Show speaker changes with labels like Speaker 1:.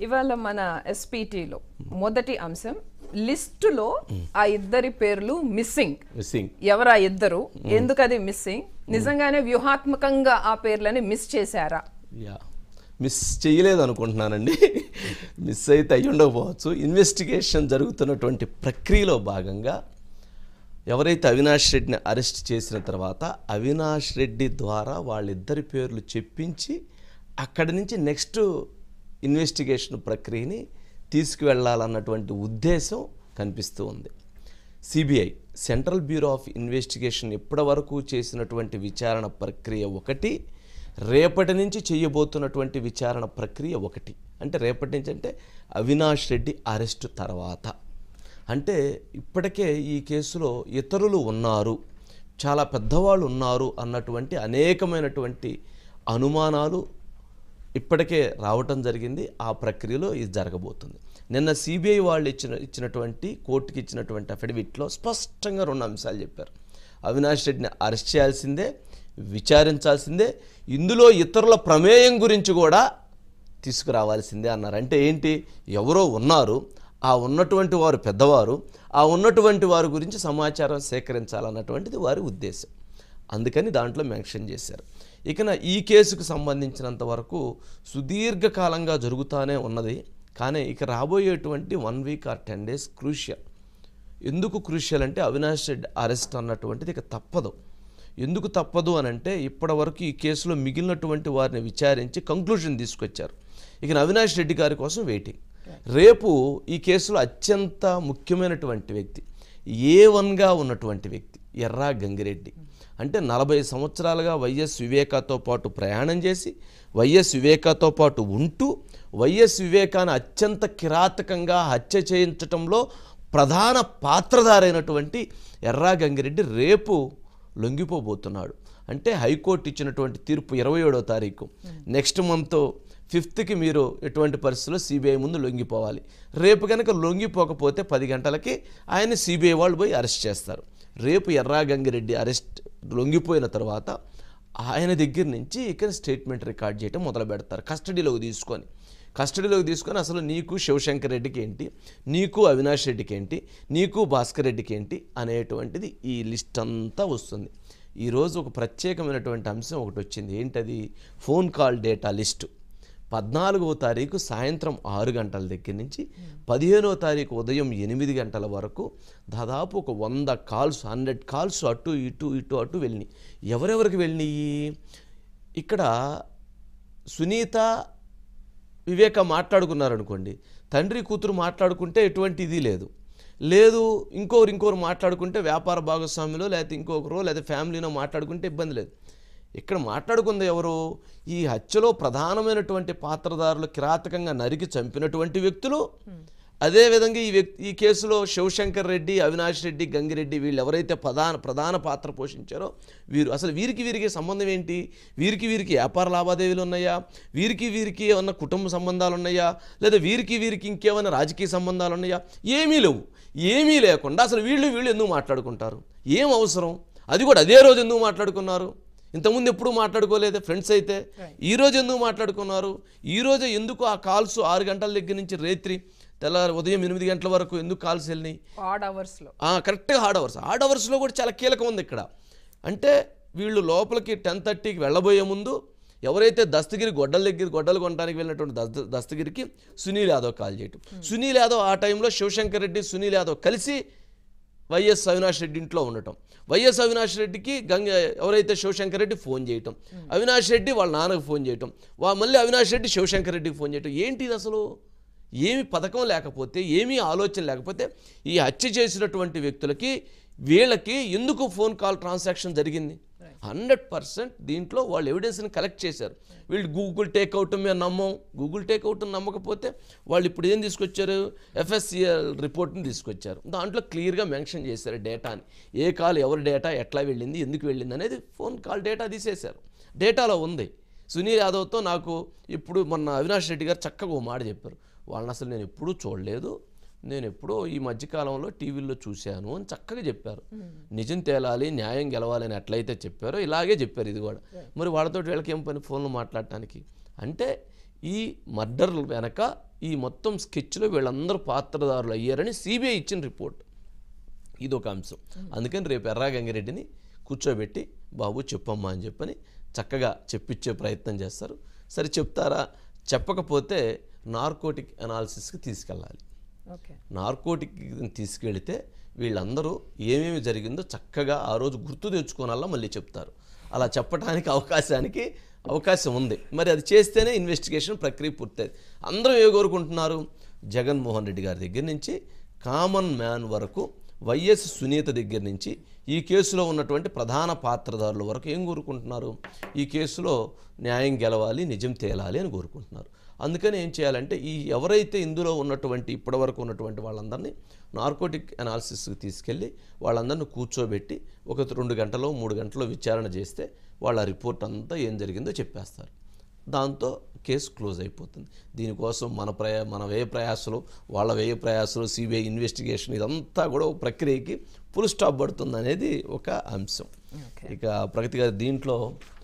Speaker 1: ఇవాళ మన ఎస్పీటీలో మొదటి అంశం లిస్టులో ఆ ఇద్దరి పేర్లు మిస్సింగ్
Speaker 2: మిస్సింగ్
Speaker 1: ఎవరు ఆ ఇద్దరు ఎందుకు అది మిస్సింగ్ నిజంగానే వ్యూహాత్మకంగా ఆ పేర్లని మిస్ చేశారా
Speaker 2: యా మిస్ చేయలేదు అనుకుంటున్నానండి మిస్ అయితే అయ్యి ఉండకపోవచ్చు ఇన్వెస్టిగేషన్ జరుగుతున్నటువంటి ప్రక్రియలో భాగంగా ఎవరైతే అవినాష్ రెడ్డిని అరెస్ట్ చేసిన తర్వాత అవినాష్ రెడ్డి ద్వారా వాళ్ళిద్దరి పేర్లు చెప్పించి అక్కడి నుంచి నెక్స్ట్ ఇన్వెస్టిగేషన్ ప్రక్రియని తీసుకువెళ్ళాలన్నటువంటి ఉద్దేశం కనిపిస్తూ ఉంది CBI central bureau of investigation ఇప్పటి వరకు చేసినటువంటి విచారణ ప్రక్రియ ఒకటి రేపటి నుంచి చేయబోతున్నటువంటి విచారణ ప్రక్రియ ఒకటి అంటే రేపటి నుంచి అంటే అవినాష్ రెడ్డి అరెస్టు తర్వాత అంటే ఇప్పటికే ఈ కేసులో ఇతరులు ఉన్నారు చాలా పెద్దవాళ్ళు ఉన్నారు అన్నటువంటి అనేకమైనటువంటి అనుమానాలు ఇప్పటికే రావటం జరిగింది ఆ ప్రక్రియలో ఇది జరగబోతుంది నిన్న సిబిఐ వాళ్ళు ఇచ్చిన ఇచ్చినటువంటి కోర్టుకి ఇచ్చినటువంటి అఫిడవిట్లో స్పష్టంగా రెండు అంశాలు చెప్పారు అవినాష్ రెడ్డిని అరెస్ట్ చేయాల్సిందే విచారించాల్సిందే ఇందులో ఇతరుల ప్రమేయం గురించి కూడా తీసుకురావాల్సిందే అన్నారు అంటే ఏంటి ఎవరో ఉన్నారు ఆ ఉన్నటువంటి వారు పెద్దవారు ఆ ఉన్నటువంటి వారి గురించి సమాచారం సేకరించాలన్నటువంటిది వారి ఉద్దేశం అందుకని దాంట్లో మెన్షన్ చేశారు ఇకన ఈ కేసుకు సంబంధించినంత వరకు సుదీర్ఘకాలంగా జరుగుతూనే ఉన్నది కానీ ఇక రాబోయేటువంటి one week or ten days crucial ఎందుకు క్రూషియల్ అంటే అవినాష్ రెడ్డి అరెస్ట్ అన్నటువంటిది ఇక తప్పదు ఎందుకు తప్పదు అని అంటే ఇప్పటి వరకు ఈ కేసులో మిగిలినటువంటి వారిని విచారించి కంక్లూజన్ తీసుకొచ్చారు ఇక అవినాష్ రెడ్డి గారి కోసం వెయిటింగ్ రేపు ఈ కేసులో అత్యంత ముఖ్యమైనటువంటి వ్యక్తి ఏ వన్గా ఉన్నటువంటి వ్యక్తి ఎర్రా గంగిరెడ్డి అంటే నలభై సంవత్సరాలుగా వైఎస్ వివేకాతో పాటు ప్రయాణం చేసి వైఎస్ వివేకాతో పాటు ఉంటూ వైఎస్ వివేకాన్ని అత్యంత కిరాతకంగా హత్య చేయించటంలో ప్రధాన పాత్రధారైనటువంటి ఎర్రా గంగిరెడ్డి రేపు లొంగిపోబోతున్నాడు అంటే హైకోర్టు ఇచ్చినటువంటి తీర్పు ఇరవై ఏడో తారీఖు నెక్స్ట్ మంత్ ఫిఫ్త్కి మీరు ఎటువంటి పరిస్థితుల్లో సిబిఐ ముందు లొంగిపోవాలి రేపు కనుక లొంగిపోకపోతే పది గంటలకి ఆయన సిబిఐ వాళ్ళు పోయి అరెస్ట్ చేస్తారు రేపు ఎర్రా గంగిరెడ్డి అరెస్ట్ లొంగిపోయిన తర్వాత ఆయన దగ్గర నుంచి ఇక్కడ స్టేట్మెంట్ రికార్డ్ చేయడం మొదలు పెడతారు కస్టడీలోకి తీసుకొని కస్టడీలోకి తీసుకొని అసలు నీకు శివశంకర్ రెడ్డికి ఏంటి నీకు అవినాష్ రెడ్డికి ఏంటి నీకు భాస్కర్ రెడ్డికి ఏంటి అనేటువంటిది ఈ లిస్ట్ అంతా వస్తుంది ఈరోజు ఒక ప్రత్యేకమైనటువంటి అంశం ఒకటి వచ్చింది ఏంటది ఫోన్ కాల్ డేటా లిస్టు పద్నాలుగవ తారీఖు సాయంత్రం ఆరు గంటల దగ్గర నుంచి పదిహేనవ తారీఖు ఉదయం ఎనిమిది గంటల వరకు దాదాపు ఒక వంద కాల్స్ హండ్రెడ్ కాల్స్ అటు ఇటు ఇటు అటు వెళ్ళినాయి ఎవరెవరికి వెళ్ళినాయి ఇక్కడ సునీత వివేక మాట్లాడుకున్నారు అనుకోండి తండ్రి కూతురు మాట్లాడుకుంటే ఎటువంటి ఇది లేదు లేదు ఇంకోరు ఇంకోరు మాట్లాడుకుంటే వ్యాపార భాగస్వామిలో లేకపోతే ఇంకొకరు లేదా ఫ్యామిలీనో మాట్లాడుకుంటే ఇబ్బంది లేదు ఇక్కడ మాట్లాడుకుంది ఎవరు ఈ హత్యలో ప్రధానమైనటువంటి పాత్రధారులు కిరాతకంగా నరికి చంపినటువంటి వ్యక్తులు అదేవిధంగా ఈ వ్యక్తి ఈ కేసులో శివశంకర్ రెడ్డి అవినాష్ రెడ్డి గంగిరెడ్డి వీళ్ళు ఎవరైతే ప్రధాన ప్రధాన పాత్ర పోషించారో వీరు అసలు వీరికి వీరికి సంబంధం ఏంటి వీరికి వీరికి వ్యాపార లావాదేవీలు ఉన్నాయా వీరికి వీరికి ఏమన్నా కుటుంబ సంబంధాలు ఉన్నాయా లేదా వీరికి వీరికి ఇంకేమైనా రాజకీయ సంబంధాలు ఉన్నాయా ఏమీ లేవు ఏమీ లేకుండా అసలు వీళ్ళు వీళ్ళు ఎందుకు మాట్లాడుకుంటారు ఏం అవసరం అది కూడా అదే రోజు ఎందుకు మాట్లాడుకున్నారు ఇంతకుముందు ఎప్పుడు మాట్లాడుకోలేదు ఫ్రెండ్స్ అయితే ఈ రోజు ఎందుకు మాట్లాడుకున్నారు ఈ రోజు ఎందుకు ఆ కాల్స్ ఆరు గంటల దగ్గర నుంచి రేత్రి తెల్లారి ఉదయం ఎనిమిది గంటల వరకు ఎందుకు కాల్స్ వెళ్ళినాయి
Speaker 1: ఆడ్ అవర్స్ లో
Speaker 2: ఆ, కరెక్ట్గా హార్డ్ అవర్స్ హార్డ్ అవర్స్లో కూడా చాలా కీలకం ఉంది ఇక్కడ అంటే వీళ్ళు లోపలికి టెన్ థర్టీకి వెళ్ళబోయే ముందు ఎవరైతే దస్తగిరి గొడ్డల దగ్గర గొడ్డలు కొనడానికి వెళ్ళినటువంటి దస్త దస్తగిరికి సునీల్ యాదవ్ కాల్ చేయటం సునీల్ యాదవ్ ఆ టైంలో శివశంకర్ రెడ్డి సునీల్ యాదవ్ కలిసి వైఎస్ అవినాష్ రెడ్డి ఇంట్లో ఉండటం వైఎస్ అవినాష్ రెడ్డికి గంగ ఎవరైతే శివశంకర్ రెడ్డి ఫోన్ చేయటం అవినాష్ రెడ్డి వాళ్ళ నాన్నకు ఫోన్ చేయటం వా మళ్ళీ అవినాష్ రెడ్డి శివశంకర్ రెడ్డికి ఫోన్ చేయటం ఏంటి ఇది అసలు ఏమి పథకం లేకపోతే ఏమీ ఆలోచన లేకపోతే ఈ హత్య చేసినటువంటి వ్యక్తులకి వీళ్ళకి ఎందుకు ఫోన్ కాల్ ట్రాన్సాక్షన్ జరిగింది హండ్రెడ్ పర్సెంట్ దీంట్లో వాళ్ళు ఎవిడెన్స్ని కలెక్ట్ చేశారు వీళ్ళు గూగుల్ టేక్అవుట్ మేము నమ్మం గూగుల్ టేక్అవుట్ నమ్మకపోతే వాళ్ళు ఇప్పుడు ఏం తీసుకొచ్చారు ఎఫ్ఎస్సిఎల్ రిపోర్ట్ని తీసుకొచ్చారు దాంట్లో క్లియర్గా మెన్షన్ చేశారు డేటాని ఏ కాల్ ఎవరి డేటా ఎట్లా వెళ్ళింది ఎందుకు వెళ్ళింది అనేది ఫోన్ కాల్ డేటా తీసేశారు డేటాలో ఉంది సునీల్ యాదవ్తో నాకు ఇప్పుడు మొన్న అవినాష్ రెడ్డి గారు చక్కగా ఓ మాట చెప్పారు వాళ్ళని అసలు నేను ఎప్పుడూ చూడలేదు నేను ఎప్పుడో ఈ మధ్యకాలంలో టీవీల్లో చూశాను అని చక్కగా చెప్పారు నిజం తేలాలి న్యాయం గెలవాలి అని ఎట్లయితే చెప్పారో ఇలాగే చెప్పారు ఇది కూడా మరి వాళ్ళతో వీళ్ళకి ఏం పని ఫోన్లో మాట్లాడటానికి అంటే ఈ మర్డర్ వెనక ఈ మొత్తం స్కెచ్లో వీళ్ళందరూ పాత్రదారులు అయ్యారని సిబిఐ ఇచ్చిన రిపోర్ట్ ఇది ఒక అంశం అందుకని రేపు ఎర్రా గంగిరెడ్డిని కూర్చోబెట్టి బాబు చెప్పమ్మా అని చెప్పని చక్కగా చెప్పించే ప్రయత్నం చేస్తారు సరే చెప్తారా చెప్పకపోతే నార్కోటిక్ అనాలిసిస్కి తీసుకెళ్ళాలి
Speaker 1: ఓకే
Speaker 2: నార్కోటిక్ తీసుకెళితే వీళ్ళందరూ ఏమేమి జరిగిందో చక్కగా ఆ రోజు గుర్తు తెచ్చుకోనల్లా మళ్ళీ చెప్తారు అలా చెప్పడానికి అవకాశానికి అవకాశం ఉంది మరి అది చేస్తేనే ఇన్వెస్టిగేషన్ ప్రక్రియ పూర్తయింది అందరూ ఏ కోరుకుంటున్నారు జగన్మోహన్ రెడ్డి గారి దగ్గర నుంచి కామన్ మ్యాన్ వరకు వైఎస్ సునీత దగ్గర నుంచి ఈ కేసులో ఉన్నటువంటి ప్రధాన పాత్రదారుల వరకు ఏం కోరుకుంటున్నారు ఈ కేసులో న్యాయం గెలవాలి నిజం తేలాలి అని కోరుకుంటున్నారు అందుకని ఏం చేయాలంటే ఈ ఎవరైతే ఇందులో ఉన్నటువంటి ఇప్పటివరకు ఉన్నటువంటి వాళ్ళందరినీ నార్కోటిక్ అనాలిసిస్కి తీసుకెళ్ళి వాళ్ళందరినీ కూర్చోబెట్టి ఒక రెండు గంటలో మూడు గంటలో విచారణ చేస్తే వాళ్ళ రిపోర్ట్ అంతా ఏం జరిగిందో చెప్పేస్తారు దాంతో కేసు క్లోజ్ అయిపోతుంది దీనికోసం మన ప్రయా మన వ్యయ ప్రయాసలు వాళ్ళ వ్యయ ప్రయాసలు సిబిఐ ఇన్వెస్టిగేషన్ ఇదంతా కూడా ఒక ప్రక్రియకి ఫుల్ స్టాప్ పడుతుంది అనేది ఒక అంశం ఇక ప్రగతి గారి దీంట్లో